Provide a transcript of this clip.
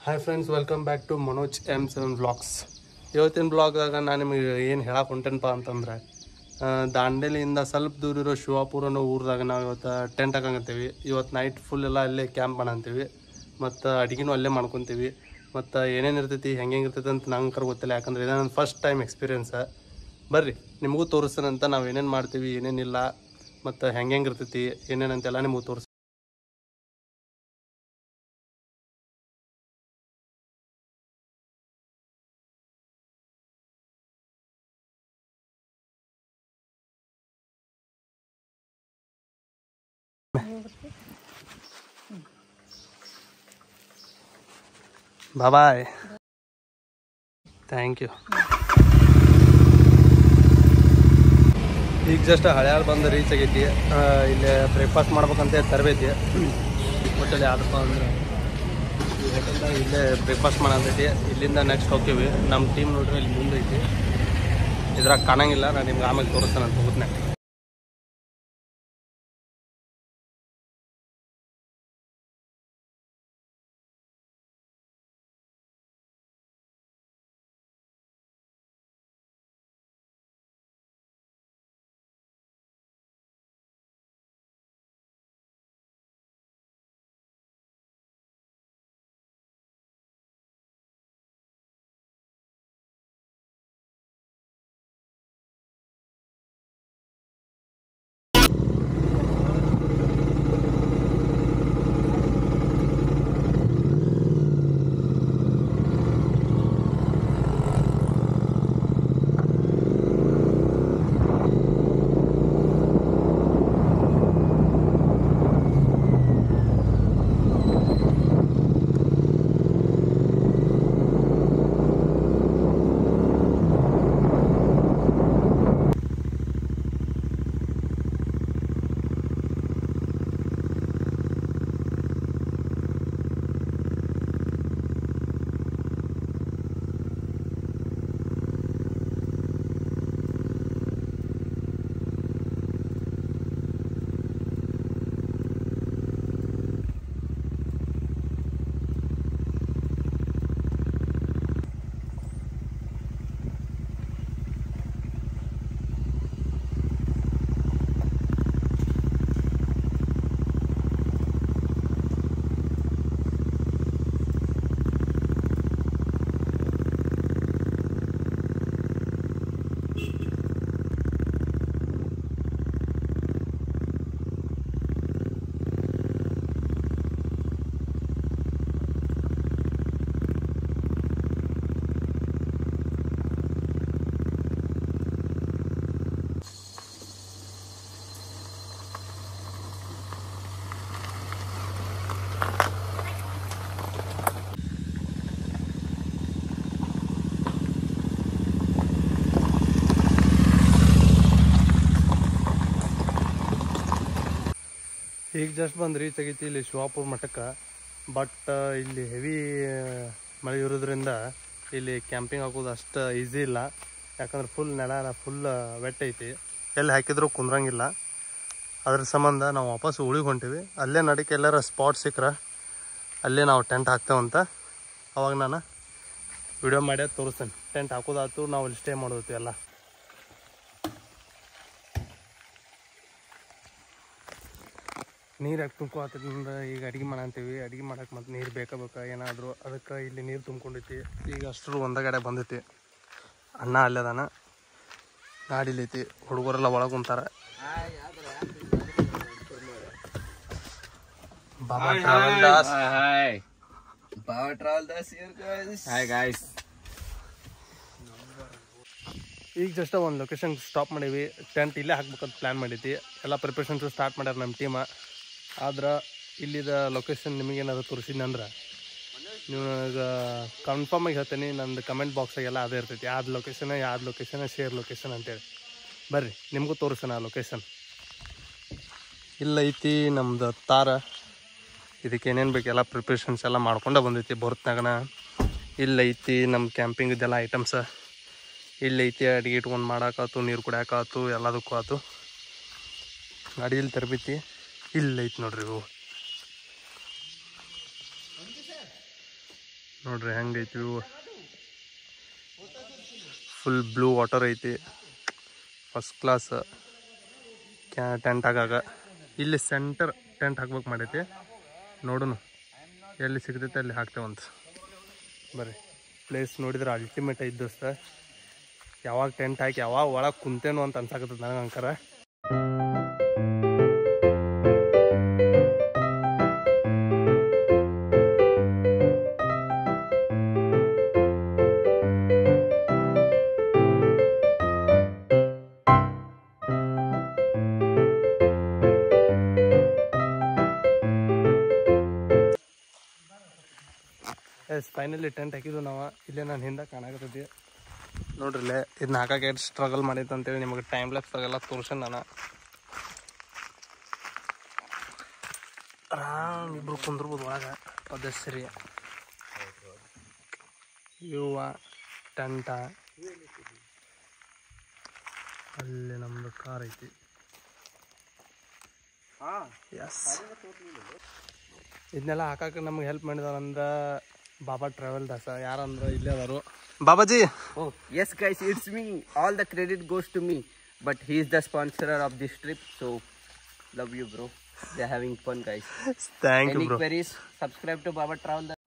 Hi friends welcome back to Manoj M seven vlogs ಇವತ್ತಿನ ಬ್ಲಾಗ್ದಾಗ ನಾನು ನಿಮಗೆ ಏನು ಹೇಳಕ್ಕೆ ಹೊಂಟೇನಪ್ಪ ಅಂತಂದ್ರೆ ಆ, ದಾಂಡೇಲಿಯಿಂದ ಸ್ವಲ್ಪ ದೂರ ಇರೋ ಶಿವಾಪುರ ಅನ್ನೋ ಊರದಾಗ ನಾವು ಇವತ್ತು ಟೆಂಟ್ ಹಾಕಂಗತ್ತೀವಿ ಇವತ್ತು ನೈಟ್ ಫುಲ್ ಎಲ್ಲ ಅಲ್ಲೇ ಕ್ಯಾಂಪ್ ಮಾಡಂತೀವಿ ಮತ್ತು ಅಡುಗೆನೂ ಅಲ್ಲೇ ಮಾಡ್ಕೊತೀವಿ ಮತ್ತು ಏನೇನು ಇರ್ತೈತಿ ಹೆಂಗೆ ಹೆಂಗೆ ಇರ್ತೈತಿ ಅಂತ ನಂಗೆ ಕರ್ ಗೊತ್ತಿಲ್ಲ ಯಾಕಂದ್ರೆ ಇದು ನನ್ನ ಫಸ್ಟ್ ಟೈಮ್ ಎಕ್ಸ್ಪೀರಿಯನ್ಸ ಬರ್ರಿ ನಿಮಗೂ ತೋರಿಸ್ತಾನಂತ ನಾವು ಏನೇನು ಮಾಡ್ತೀವಿ ಏನೇನಿಲ್ಲ ಮತ್ತು ಹೆಂಗೆ ಹೆಂಗೆ ಇರ್ತೈತಿ ಏನೇನಂತೆಲ್ಲ ನಿಮಗೂ ತೋರಿಸ್ ಬಾಯ್ ಥ್ಯಾಂಕ್ ಯು ಈಗ ಜಸ್ಟ್ ಹಳ್ಯಾಳ ಬಂದು ರೀಚ್ ಆಗೈತಿ ಆ, ಇಲ್ಲಿ ಬ್ರೇಕ್ಫಾಸ್ಟ್ ಮಾಡ್ಬೇಕಂತ ತರಬೇತಿ ಹೋಟೆಲ್ ಯಾವ್ದಪ್ಪ ಅಂದ್ರೆ ಈ ಹೋಟೆಲ್ದಾಗ ಇಲ್ಲೇ ಬ್ರೇಕ್ಫಾಸ್ಟ್ ಮಾಡಂತೈತಿ ಇಲ್ಲಿಂದ ನೆಕ್ಸ್ಟ್ ಹೋಗ್ತೀವಿ ನಮ್ಮ ಟೀಮ್ ನೋಡ್ರಿ ಇಲ್ಲಿ ಮುಂದೆ ಐತಿ ಇದ್ರಾಗ ಕಾಣಂಗಿಲ್ಲ ನಾನು ನಿಮ್ಗೆ ಆಮೇಲೆ ತೋರಿಸ್ತಾನೆ ಅಂತ ಹೋಗುತ್ತನೆ ಈಗ ಜಸ್ಟ್ ಬಂದು ರೀಚ್ ಆಗೈತಿ ಇಲ್ಲಿ ಶಿವಾಪುರ ಮಠಕ್ಕೆ ಬಟ್ ಇಲ್ಲಿ ಹೆವಿ ಮಳೆ ಇರೋದ್ರಿಂದ ಇಲ್ಲಿ ಕ್ಯಾಂಪಿಂಗ್ ಹಾಕೋದು ಅಷ್ಟು ಈಸಿ ಇಲ್ಲ ಯಾಕಂದ್ರೆ ಫುಲ್ ನೆಲ ಫುಲ್ ವೆಟ್ ಐತಿ ಎಲ್ಲಿ ಹಾಕಿದ್ರು ಕುಂದ್ರಂಗಿಲ್ಲ ಅದ್ರ ಸಂಬಂಧ ನಾವು ವಾಪಸ್ ಉಳಿಗೆ ಹೊಂಟಿವಿ ಅಲ್ಲೇ ನಡಿಕೆ ಎಲ್ಲಾರ ಸ್ಪಾಟ್ ಸಿಕ್ಕ್ರೆ ಅಲ್ಲೇ ನಾವು ಟೆಂಟ್ ಹಾಕ್ತೇವಂತ ಅವಾಗ ನಾನು ವಿಡಿಯೋ ಮಾಡಿ ತೋರಿಸ್ತೇನೆ ಟೆಂಟ್ ಹಾಕೋದಾತು ನಾವು ಇಲ್ಲಿ ಸ್ಟೇ ಮಾಡೋದು ಎಲ್ಲ ನೀರು ಯಾಕೆ ತುಂಬ್ಕೊತದಿಂದ ಈಗ ಅಡುಗೆ ಮಾಡಂತೀವಿ ಅಡುಗೆ ಮಾಡಕ್ಕೆ ಮತ್ತೆ ನೀರು ಬೇಕಾ ಬೇಕಾ ಏನಾದರೂ ಅದಕ್ಕೆ ಇಲ್ಲಿ ನೀರು ತುಂಬ್ಕೊಂಡೈತಿ ಈಗ ಅಷ್ಟರು ಒಂದ ಕಡೆ ಬಂದೈತಿ ಅಣ್ಣ ಅಲ್ಲದಾನ ಗಾಡಿಲೈತಿ ಹುಡುಗರೆಲ್ಲ ಒಳಗೆ ಕುಂತಾರ Baba travel Das Hi. Power Travel Das here, guys. Hi, guys. ಈಗ ಜಸ್ಟ್ ಒಂದು ಲೊಕೇಶನ್ ಸ್ಟಾಪ್ ಮಾಡೀವಿ ಟೆಂಟ್ ಇಲ್ಲೇ ಹಾಕ್ಬೇಕಂತ ಪ್ಲ್ಯಾನ್ ಮಾಡೈತಿ ಎಲ್ಲ ಪ್ರಿಪ್ರೇಷನ್ಸು ಸ್ಟಾರ್ಟ್ ಮಾಡ್ಯಾರ ನಮ್ಮ ಟೀಮ ಆದ್ರೆ ಇಲ್ಲಿದ ಲೊಕೇಶನ್ ನಿಮಗೇನಾದ್ರು ತೋರಿಸಿದ್ನಂದ್ರೆ ನೀವು ಈಗ ಕನ್ಫರ್ಮ್ ಆಗಿ ಹೇಳ್ತೀನಿ ನಂದು ಕಮೆಂಟ್ ಬಾಕ್ಸಾಗೆಲ್ಲ ಅದೇ ಇರ್ತೈತಿ ಯಾವ್ದು ಲೊಕೇಶನ್ ಯಾವ್ದು ಲೊಕೇಶನ್ ಶೇರ್ ಲೊಕೇಶನ್ ಅಂತೇಳಿ ಬರ್ರಿ ನಿಮಗೂ ತೋರಿಸೋಣ ಆ ಲೊಕೇಶನ್ ಇಲ್ಲ ಐತಿ ನಮ್ದು ತಾರ ಇದಕ್ಕೆ ಏನೇನು ಬೇಕು ಎಲ್ಲ ಪ್ರಿಪ್ರೇಷನ್ಸ್ ಎಲ್ಲ ಮಾಡ್ಕೊಂಡ ಬಂದೈತಿ ಬರ್ತನಾಗನ ಇಲ್ಲ ಐತಿ ನಮ್ಮ ಕ್ಯಾಂಪಿಂಗ್ ಇದೆಲ್ಲ ಐಟಮ್ಸ ಇಲ್ಲಿ ಐತಿ ಅಡಿಗೆ ಇಟ್ಕೊಂಡು ಮಾಡಾಕಾತು ನೀರು ಕುಡಿಯಾಕಾತು ಎಲ್ಲದಕ್ಕೂ ಆತು ಗಾಡಿಯಲ್ಲಿ ತರಬೇತಿ ಇಲ್ಲ ಐತಿ ನೋಡ್ರಿ ಇವು ನೋಡ್ರಿ ಹೆಂಗೈತಿ ವ್ಯೂ ಫುಲ್ ಬ್ಲೂ ವಾಟರ್ ಐತಿ ಫಸ್ಟ್ ಕ್ಲಾಸ್ ಕ್ಯಾ ಟೆಂಟ್ ಹಾಕಾಗ ಇಲ್ಲಿ ಸೆಂಟರ್ ಟೆಂಟ್ ಹಾಕ್ಬೇಕು ಮಾಡೈತಿ ನೋಡೋಣ ಎಲ್ಲಿ ಸಿಗ್ತೈತೆ ಅಲ್ಲಿ ಹಾಕ್ತೇವಂತ ಬರ್ರಿ ಪ್ಲೇಸ್ ನೋಡಿದ್ರೆ ಅಲ್ಟಿಮೇಟ್ ಐತಿ ದೋಸ್ತ ಯಾವಾಗ ಟೆಂಟ್ ಹಾಕಿ ಯಾವಾಗ ಒಳಗೆ ಕುಂತೇನು ಅಂತ ಅನ್ಸಾಕತ್ತದ ನನಗೆ ಅಂಕರ ಎಸ್ ಫೈನಲಿ ಟೆಂಟ್ ಹಾಕಿದ್ವು ನಾವು ಇಲ್ಲೇ ನಾನು ಹಿಂದೆ ಕಾಣಕತ್ತೈತಿ ನೋಡ್ರಿಲ್ಲೇ ಇದನ್ನ ಹಾಕಕ್ಕೆ ಎಷ್ಟು ಸ್ಟ್ರಗಲ್ ಮಾಡೈತೆ ಅಂತೇಳಿ ನಿಮಗೆ ಟೈಮ್ ಲ್ಯಾಪ್ಸ್ದಾಗೆಲ್ಲ ತೋರ್ಸೇನ್ ನಾನು ಆರಾಮ್ ಇಬ್ರು ಕುಂದ್ರಬೋದು ಒಳಗೆ ಪದಶ್ರೀ ಇವ ಟೆಂಟ ಅಲ್ಲಿ ನಮ್ದು ಕಾರ್ ಐತಿ ಎಸ್ ಇದನ್ನೆಲ್ಲ ಹಾಕಕ್ಕೆ ನಮ್ಗೆ ಹೆಲ್ಪ್ ಮಾಡಿದಾರಂದ್ರೆ ಬಾಬಾ ಟ್ರಾವೆಲ್ ದಾಸ ಯಾರಂದ್ರೆ ಇಲ್ಲೇ ಅದಾರು Babaji Oh, yes, guys, it's me. All the credit goes to me. But he's the sponsor of this trip, so love you, bro. They're having fun, guys. Thank you Any bro queries? Subscribe to Baba Travel.